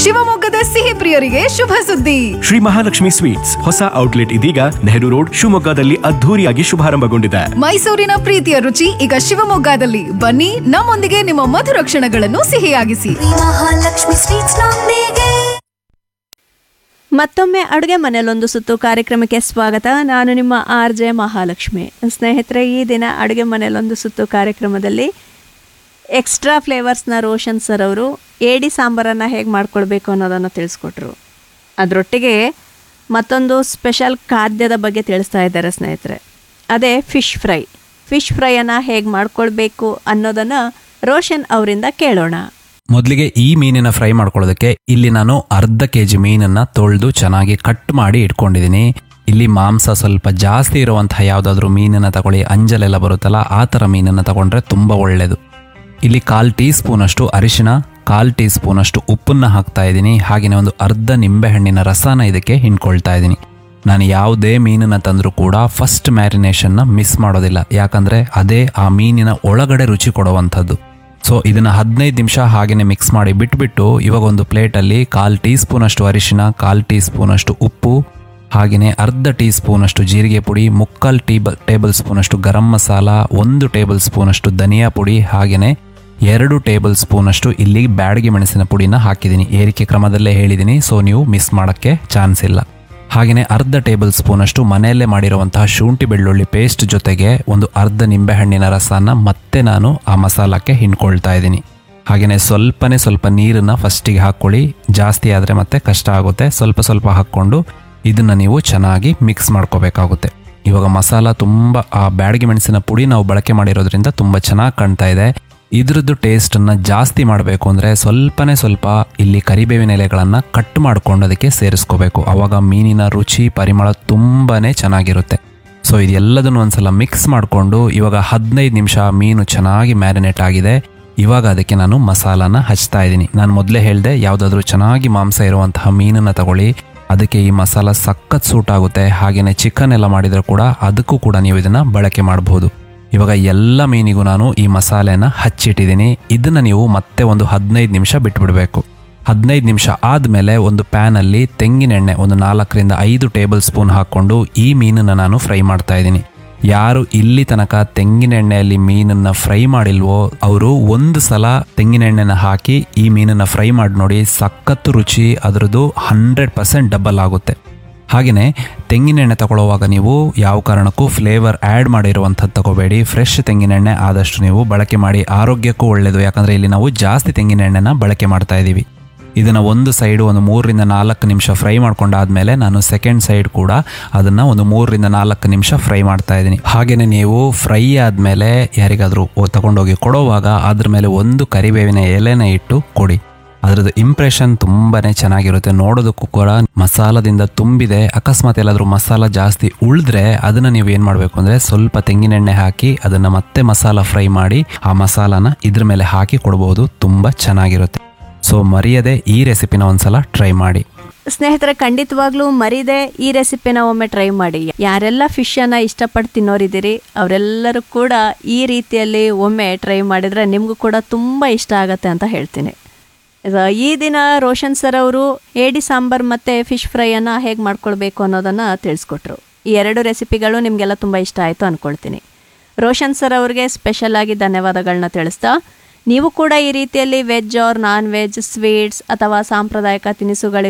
ಶಿವಮೊಗ್ಗದ ಸಿಹಿ ಪ್ರಿಯರಿಗೆ ಶುಭ ಸುದ್ದಿ ಶ್ರೀ ಮಹಾಲಕ್ಷ್ಮಿ ಸ್ವೀಟ್ಸ್ ಹೊಸ ಔಟ್ಲೆಟ್ ಇದೀಗ ನೆಹರು ರೋಡ್ ಶಿವಮೊಗ್ಗದಲ್ಲಿ ಅದ್ಧೂರಿಯಾಗಿ ಶುಭಾರಂಭಗೊಂಡಿದೆ ಮೈಸೂರಿನ ಪ್ರೀತಿಯ ರುಚಿ ಈಗ ಶಿವಮೊಗ್ಗದಲ್ಲಿ ಬನ್ನಿ ನಮ್ಮೊಂದಿಗೆ ನಿಮ್ಮ ಮಧುರ ಕ್ಷಣಗಳನ್ನು ಸಿಹಿಯಾಗಿಸಿ ಮಹಾಲಕ್ಷ್ಮಿ ಸ್ವೀಟ್ಸ್ ನೊಂದಿಗೆ ಮತ್ತೊಮ್ಮೆ ಅಡುಗೆ ಮನೆಯಲ್ಲೊಂದು ಸುತ್ತು ಕಾರ್ಯಕ್ರಮಕ್ಕೆ ಸ್ವಾಗತ ನಾನು ನಿಮ್ಮ ಆರ್ ಜೆ ಮಹಾಲಕ್ಷ್ಮಿ ಸ್ನೇಹಿತರೆ ಈ ದಿನ ಅಡುಗೆ ಮನೆಯಲ್ಲೊಂದು ಸುತ್ತು ಕಾರ್ಯಕ್ರಮದಲ್ಲಿ ಎಕ್ಸ್ಟ್ರಾ ಫ್ಲೇವರ್ಸ್ನ ರೋಷನ್ ಸರ್ ಅವರು ಏಡಿ ಸಾಂಬಾರನ್ನು ಹೇಗೆ ಮಾಡ್ಕೊಳ್ಬೇಕು ಅನ್ನೋದನ್ನು ತಿಳಿಸ್ಕೊಟ್ರು ಅದರೊಟ್ಟಿಗೆ ಮತ್ತೊಂದು ಸ್ಪೆಷಲ್ ಖಾದ್ಯದ ಬಗ್ಗೆ ತಿಳಿಸ್ತಾ ಇದ್ದಾರೆ ಸ್ನೇಹಿತರೆ ಅದೇ ಫಿಶ್ ಫ್ರೈ ಫಿಶ್ ಫ್ರೈಯನ್ನು ಹೇಗೆ ಮಾಡ್ಕೊಳ್ಬೇಕು ಅನ್ನೋದನ್ನು ರೋಷನ್ ಅವರಿಂದ ಕೇಳೋಣ ಮೊದಲಿಗೆ ಈ ಮೀನಿನ ಫ್ರೈ ಮಾಡ್ಕೊಳ್ಳೋದಕ್ಕೆ ಇಲ್ಲಿ ನಾನು ಅರ್ಧ ಕೆ ಜಿ ಮೀನನ್ನ ತೊಳೆದು ಚೆನ್ನಾಗಿ ಕಟ್ ಮಾಡಿ ಇಟ್ಕೊಂಡಿದ್ದೀನಿ ಇಲ್ಲಿ ಮಾಂಸ ಸ್ವಲ್ಪ ಜಾಸ್ತಿ ಇರುವಂತಹ ಯಾವುದಾದ್ರೂ ಮೀನನ್ನ ತಗೊಳ್ಳಿ ಅಂಜಲೆಲ್ಲ ಬರುತ್ತಲ್ಲ ಆ ಥರ ಮೀನನ್ನ ತಗೊಂಡ್ರೆ ತುಂಬ ಒಳ್ಳೆಯದು ಇಲ್ಲಿ ಕಾಲ್ ಟೀ ಸ್ಪೂನಷ್ಟು ಅರಿಶಿಣ ಕಾಲ್ ಟೀ ಸ್ಪೂನಷ್ಟು ಉಪ್ಪನ್ನ ಹಾಕ್ತಾ ಇದ್ದೀನಿ ಹಾಗೆಯೇ ಒಂದು ಅರ್ಧ ನಿಂಬೆಹಣ್ಣಿನ ರಸನ ಇದಕ್ಕೆ ಹಿಂಡ್ಕೊಳ್ತಾ ಇದ್ದೀನಿ ನಾನು ಯಾವುದೇ ಮೀನನ್ನ ತಂದರೂ ಕೂಡ ಫಸ್ಟ್ ಮ್ಯಾರಿನೇಷನ್ನ ಮಿಸ್ ಮಾಡೋದಿಲ್ಲ ಯಾಕಂದರೆ ಅದೇ ಆ ಮೀನಿನ ಒಳಗಡೆ ರುಚಿ ಕೊಡುವಂಥದ್ದು ಸೊ ಇದನ್ನ ಹದಿನೈದು ನಿಮಿಷ ಹಾಗೇನೆ ಮಿಕ್ಸ್ ಮಾಡಿ ಬಿಟ್ಬಿಟ್ಟು ಇವಾಗ ಒಂದು ಪ್ಲೇಟಲ್ಲಿ ಕಾಲ್ ಟೀ ಸ್ಪೂನಷ್ಟು ಅರಿಶಿನ ಕಾಲ್ ಟೀ ಸ್ಪೂನಷ್ಟು ಉಪ್ಪು ಹಾಗೆಯೇ ಅರ್ಧ ಟೀ ಸ್ಪೂನಷ್ಟು ಜೀರಿಗೆ ಪುಡಿ ಮುಕ್ಕಾಲ್ ಟೀ ಟೇಬಲ್ ಸ್ಪೂನಷ್ಟು ಗರಂ ಮಸಾಲ ಒಂದು ಟೇಬಲ್ ಸ್ಪೂನಷ್ಟು ಧನಿಯಾ ಪುಡಿ ಹಾಗೆಯೇ ಎರಡು ಟೇಬಲ್ ಸ್ಪೂನಷ್ಟು ಇಲ್ಲಿ ಬ್ಯಾಡಗಿ ಮೆಣಸಿನ ಪುಡಿನ ಹಾಕಿದ್ದೀನಿ ಏರಿಕೆ ಕ್ರಮದಲ್ಲೇ ಹೇಳಿದ್ದೀನಿ ಸೊ ನೀವು ಮಿಸ್ ಮಾಡೋಕ್ಕೆ ಚಾನ್ಸ್ ಇಲ್ಲ ಹಾಗೆಯೇ ಅರ್ಧ ಟೇಬಲ್ ಸ್ಪೂನಷ್ಟು ಮನೆಯಲ್ಲೇ ಮಾಡಿರುವಂತಹ ಶುಂಠಿ ಬೆಳ್ಳುಳ್ಳಿ ಪೇಸ್ಟ್ ಜೊತೆಗೆ ಒಂದು ಅರ್ಧ ನಿಂಬೆಹಣ್ಣಿನ ರಸನ ಮತ್ತೆ ನಾನು ಆ ಮಸಾಲಕ್ಕೆ ಹಿಂಡ್ಕೊಳ್ತಾ ಇದ್ದೀನಿ ಹಾಗೆಯೇ ಸ್ವಲ್ಪನೇ ಸ್ವಲ್ಪ ನೀರನ್ನ ಫಸ್ಟಿಗೆ ಹಾಕ್ಕೊಳ್ಳಿ ಜಾಸ್ತಿ ಆದರೆ ಮತ್ತೆ ಕಷ್ಟ ಆಗುತ್ತೆ ಸ್ವಲ್ಪ ಸ್ವಲ್ಪ ಹಾಕ್ಕೊಂಡು ಇದನ್ನು ನೀವು ಚೆನ್ನಾಗಿ ಮಿಕ್ಸ್ ಮಾಡ್ಕೋಬೇಕಾಗುತ್ತೆ ಇವಾಗ ಮಸಾಲ ತುಂಬ ಆ ಬ್ಯಾಡಗಿ ಮೆಣಸಿನ ಪುಡಿ ನಾವು ಬಳಕೆ ಮಾಡಿರೋದ್ರಿಂದ ತುಂಬ ಚೆನ್ನಾಗಿ ಕಾಣ್ತಾ ಇದೆ ಇದ್ರದ್ದು ಟೇಸ್ಟನ್ನು ಜಾಸ್ತಿ ಮಾಡಬೇಕು ಅಂದರೆ ಸ್ವಲ್ಪನೇ ಸ್ವಲ್ಪ ಇಲ್ಲಿ ಕರಿಬೇವಿನ ಎಲೆಗಳನ್ನು ಕಟ್ ಮಾಡ್ಕೊಂಡು ಅದಕ್ಕೆ ಸೇರಿಸ್ಕೋಬೇಕು ಆವಾಗ ಮೀನಿನ ರುಚಿ ಪರಿಮಳ ತುಂಬಾ ಚೆನ್ನಾಗಿರುತ್ತೆ ಸೊ ಇದೆಲ್ಲದನ್ನು ಒಂದ್ಸಲ ಮಿಕ್ಸ್ ಮಾಡಿಕೊಂಡು ಇವಾಗ ಹದಿನೈದು ನಿಮಿಷ ಮೀನು ಚೆನ್ನಾಗಿ ಮ್ಯಾರಿನೇಟ್ ಆಗಿದೆ ಇವಾಗ ಅದಕ್ಕೆ ನಾನು ಮಸಾಲಾನ ಹಚ್ತಾ ಇದ್ದೀನಿ ನಾನು ಮೊದಲೇ ಹೇಳಿದೆ ಯಾವುದಾದ್ರೂ ಚೆನ್ನಾಗಿ ಮಾಂಸ ಇರುವಂತಹ ಮೀನನ್ನು ತಗೊಳ್ಳಿ ಅದಕ್ಕೆ ಈ ಮಸಾಲ ಸಖತ್ ಸೂಟ್ ಆಗುತ್ತೆ ಹಾಗೆಯೇ ಚಿಕನ್ ಎಲ್ಲ ಮಾಡಿದರೆ ಕೂಡ ಅದಕ್ಕೂ ಕೂಡ ನೀವು ಇದನ್ನು ಬಳಕೆ ಮಾಡಬಹುದು ಇವಾಗ ಎಲ್ಲ ಮೀನಿಗೂ ನಾನು ಈ ಮಸಾಲೆನ ಹಚ್ಚಿಟ್ಟಿದ್ದೀನಿ ಇದನ್ನ ನೀವು ಮತ್ತೆ ಒಂದು ಹದಿನೈದು ನಿಮಿಷ ಬಿಟ್ಬಿಡಬೇಕು ಹದಿನೈದು ನಿಮಿಷ ಆದಮೇಲೆ ಒಂದು ಪ್ಯಾನಲ್ಲಿ ತೆಂಗಿನೆಣ್ಣೆ ಒಂದು ನಾಲ್ಕರಿಂದ ಐದು ಟೇಬಲ್ ಸ್ಪೂನ್ ಹಾಕ್ಕೊಂಡು ಈ ಮೀನನ್ನು ನಾನು ಫ್ರೈ ಮಾಡ್ತಾ ಇದ್ದೀನಿ ಯಾರು ಇಲ್ಲಿ ತನಕ ತೆಂಗಿನೆಣ್ಣೆಯಲ್ಲಿ ಮೀನನ್ನ ಫ್ರೈ ಮಾಡಿಲ್ವೋ ಅವರು ಒಂದು ಸಲ ತೆಂಗಿನೆಣ್ಣೆನ ಹಾಕಿ ಈ ಮೀನನ್ನ ಫ್ರೈ ಮಾಡಿ ನೋಡಿ ಸಖತ್ತು ರುಚಿ ಅದರದ್ದು ಹಂಡ್ರೆಡ್ ಪರ್ಸೆಂಟ್ ಡಬಲ್ ಆಗುತ್ತೆ ಹಾಗೆಯೇ ತೆಂಗಿನೆಣ್ಣೆ ತಗೊಳ್ಳುವಾಗ ನೀವು ಯಾವ ಕಾರಣಕ್ಕೂ ಫ್ಲೇವರ್ ಆ್ಯಡ್ ಮಾಡಿರುವಂಥದ್ದು ತಗೋಬೇಡಿ ಫ್ರೆಶ್ ತೆಂಗಿನೆಣ್ಣೆ ಆದಷ್ಟು ನೀವು ಬಳಕೆ ಮಾಡಿ ಆರೋಗ್ಯಕ್ಕೂ ಒಳ್ಳೆಯದು ಯಾಕಂದರೆ ಇಲ್ಲಿ ನಾವು ಜಾಸ್ತಿ ತೆಂಗಿನೆಣ್ಣೆನ ಬಳಕೆ ಮಾಡ್ತಾ ಇದ್ದೀವಿ ಇದನ್ನು ಒಂದು ಸೈಡು ಒಂದು ಮೂರರಿಂದ ನಾಲ್ಕು ನಿಮಿಷ ಫ್ರೈ ಮಾಡ್ಕೊಂಡಾದ್ಮೇಲೆ ನಾನು ಸೆಕೆಂಡ್ ಸೈಡ್ ಕೂಡ ಅದನ್ನು ಒಂದು ಮೂರರಿಂದ ನಾಲ್ಕು ನಿಮಿಷ ಫ್ರೈ ಮಾಡ್ತಾ ಇದ್ದೀನಿ ಹಾಗೆಯೇ ನೀವು ಫ್ರೈ ಆದಮೇಲೆ ಯಾರಿಗಾದರೂ ತಗೊಂಡೋಗಿ ಕೊಡೋವಾಗ ಅದ್ರ ಮೇಲೆ ಒಂದು ಕರಿಬೇವಿನ ಎಲೆನ ಇಟ್ಟು ಕೊಡಿ ಅದರದ್ದು ಇಂಪ್ರೆಷನ್ ತುಂಬಾನೇ ಚೆನ್ನಾಗಿರುತ್ತೆ ನೋಡೋದಕ್ಕೂ ಕೂಡ ಮಸಾಲದಿಂದ ತುಂಬಿದೆ ಅಕಸ್ಮಾತ್ ಎಲ್ಲಾದರೂ ಮಸಾಲ ಜಾಸ್ತಿ ಉಳಿದ್ರೆ ಅದನ್ನ ನೀವು ಏನು ಮಾಡಬೇಕು ಅಂದರೆ ಸ್ವಲ್ಪ ತೆಂಗಿನೆಣ್ಣೆ ಹಾಕಿ ಅದನ್ನು ಮತ್ತೆ ಮಸಾಲ ಫ್ರೈ ಮಾಡಿ ಆ ಮಸಾಲಾನ ಇದ್ರ ಮೇಲೆ ಹಾಕಿ ಕೊಡ್ಬೋದು ತುಂಬ ಚೆನ್ನಾಗಿರುತ್ತೆ ಸೊ ಮರೆಯದೆ ಈ ರೆಸಿಪಿನ ಒಂದ್ಸಲ ಟ್ರೈ ಮಾಡಿ ಸ್ನೇಹಿತರೆ ಖಂಡಿತವಾಗ್ಲೂ ಮರಿದೆ ಈ ರೆಸಿಪಿನ ಒಮ್ಮೆ ಟ್ರೈ ಮಾಡಿ ಯಾರೆಲ್ಲ ಫಿಶನ್ನು ಇಷ್ಟಪಟ್ಟು ತಿನ್ನೋರಿದ್ದೀರಿ ಅವರೆಲ್ಲರೂ ಕೂಡ ಈ ರೀತಿಯಲ್ಲಿ ಒಮ್ಮೆ ಟ್ರೈ ಮಾಡಿದರೆ ನಿಮಗೂ ಕೂಡ ತುಂಬ ಇಷ್ಟ ಆಗತ್ತೆ ಅಂತ ಹೇಳ್ತೀನಿ ಇದು ಈ ದಿನ ರೋಷನ್ ಸರ್ ಅವರು ಏಡಿ ಸಾಂಬಾರ್ ಮತ್ತು ಫಿಶ್ ಫ್ರೈಯನ್ನು ಹೇಗೆ ಮಾಡ್ಕೊಳ್ಬೇಕು ಅನ್ನೋದನ್ನು ತಿಳಿಸ್ಕೊಟ್ರು ಈ ಎರಡು ರೆಸಿಪಿಗಳು ನಿಮಗೆಲ್ಲ ತುಂಬ ಇಷ್ಟ ಆಯಿತು ಅಂದ್ಕೊಳ್ತೀನಿ ರೋಷನ್ ಸರ್ ಅವ್ರಿಗೆ ಸ್ಪೆಷಲ್ ಆಗಿ ಧನ್ಯವಾದಗಳನ್ನ ತಿಳಿಸ್ತಾ ನೀವು ಕೂಡ ಈ ರೀತಿಯಲ್ಲಿ veg or non veg sweets ಅಥವಾ ಸಾಂಪ್ರದಾಯಿಕ ತಿನಿಸುಗಳು